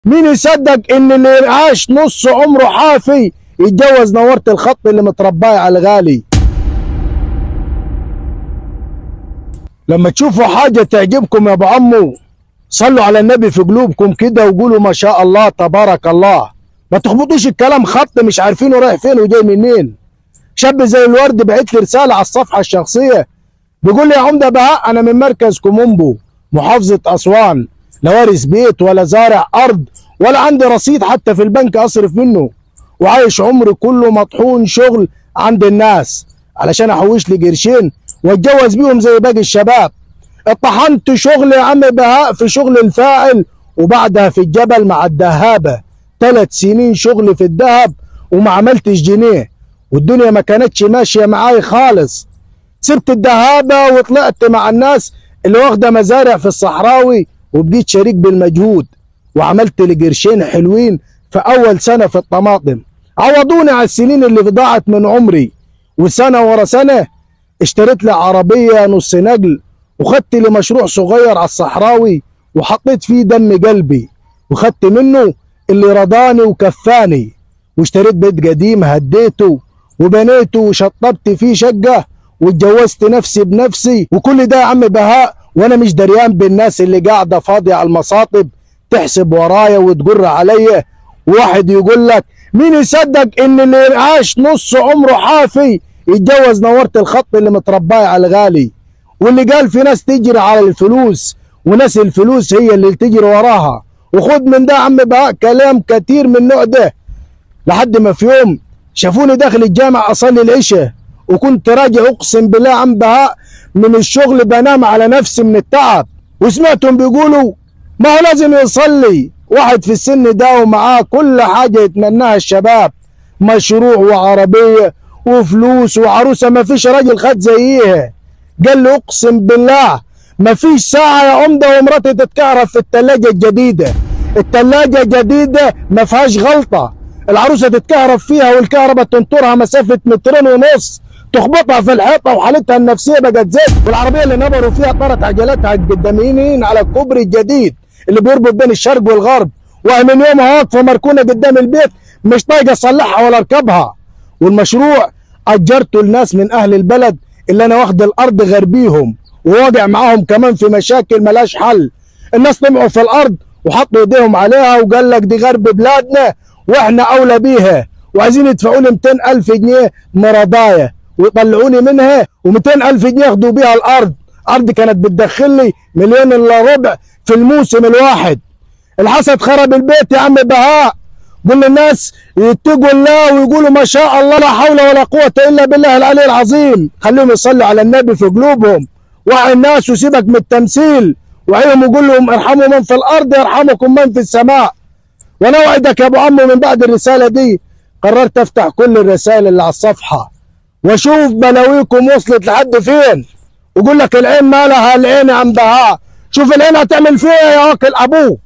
مين يصدق ان اللي عاش نص عمره حافي يتجوز نورة الخط اللي مترباي على الغالي لما تشوفوا حاجة تعجبكم يا ابو عمو صلوا على النبي في قلوبكم كده وقولوا ما شاء الله تبارك الله ما تخبطوش الكلام خط مش عارفينه رايح فين وجاي منين شاب زي الورد بعت لي رسالة على الصفحة الشخصية بيقول لي يا عمدة بهاء أنا من مركز كومومبو محافظة أسوان لا وارث بيت ولا زارع أرض ولا عندي رصيد حتى في البنك أصرف منه وعايش عمري كله مطحون شغل عند الناس علشان أحوش لي قرشين واتجوز بيهم زي باقي الشباب اتطحنت شغل يا عم بهاء في شغل الفاعل وبعدها في الجبل مع الدهابة ثلاث سنين شغل في الذهب وما عملتش جنيه والدنيا ما كانتش ماشية معاي خالص سبت الدهابة وطلعت مع الناس اللي واخدة مزارع في الصحراوي وبديت شريك بالمجهود وعملت لي قرشين حلوين في أول سنة في الطماطم عوضوني على السنين اللي ضاعت من عمري وسنة ورا سنة اشتريت لي عربية نص نقل وخدت لي مشروع صغير على الصحراوي وحطيت فيه دم قلبي وخدت منه اللي رضاني وكفاني واشتريت بيت قديم هديته وبنيته وشطبت فيه شقة واتجوزت نفسي بنفسي وكل ده يا عم بهاء وانا مش دريان بالناس اللي قاعدة فاضية على المصاطب تحسب ورايا وتجر عليا وواحد يقول لك مين يصدق ان اللي عاش نص عمره حافي يتجوز نورة الخط اللي مترباي على الغالي واللي قال في ناس تجري على الفلوس وناس الفلوس هي اللي تجري وراها وخد من ده يا عم بهاء كلام كتير من النوع ده لحد ما في يوم شافوني داخل الجامع اصلي العشاء وكنت راجع اقسم بالله يا عم بهاء من الشغل بنام على نفسي من التعب وسمعتهم بيقولوا ما هو لازم يصلي واحد في السن ده ومعاه كل حاجة يتمناها الشباب مشروع وعربية وفلوس وعروسة ما فيش راجل خد زيها قال لي اقسم بالله ما فيش ساعة يا عمدة ومراتي تتكهرب في التلاجة الجديدة التلاجة جديدة ما فيهاش غلطة العروسة تتكهرب فيها والكهرباء تنطرها مسافة مترين ونص تخبطها في الحيطة وحالتها النفسية بقت زيت والعربية اللي نبروا فيها طارت عجلاتها القداميين على الكوبري الجديد اللي بيربط بين الشرق والغرب ومن يومها واقفة مركونة قدام البيت مش طايقة اصلحها ولا اركبها والمشروع اجرته لناس من اهل البلد اللي انا واخد الارض غربيهم وواقع معاهم كمان في مشاكل ملاش حل الناس طمعوا في الارض وحطوا ايديهم عليها وقال لك دي غرب بلادنا واحنا اولى بيها وعايزين يدفعوا لي 200 الف جنيه مرضايه ويطلعوني منها و200 الف جنيه ياخدوا بيها الارض ارض كانت بتدخل لي مليون الا ربع في الموسم الواحد الحسد خرب البيت يا عم بهاء قول للناس يتقوا الله ويقولوا ما شاء الله لا حول ولا قوة إلا بالله العلي العظيم خليهم يصلوا على النبي في قلوبهم وعي الناس وسيبك من التمثيل وعيهم وقول لهم ارحموا من في الأرض يرحمكم من في السماء وأنا وعدك يا أبو عمو من بعد الرسالة دي قررت أفتح كل الرسائل اللي على الصفحة وأشوف بلاويكم وصلت لحد فين ويقول لك العين مالها العين يا عم بهاء شوف العين هتعمل فيها يا واكل أبوه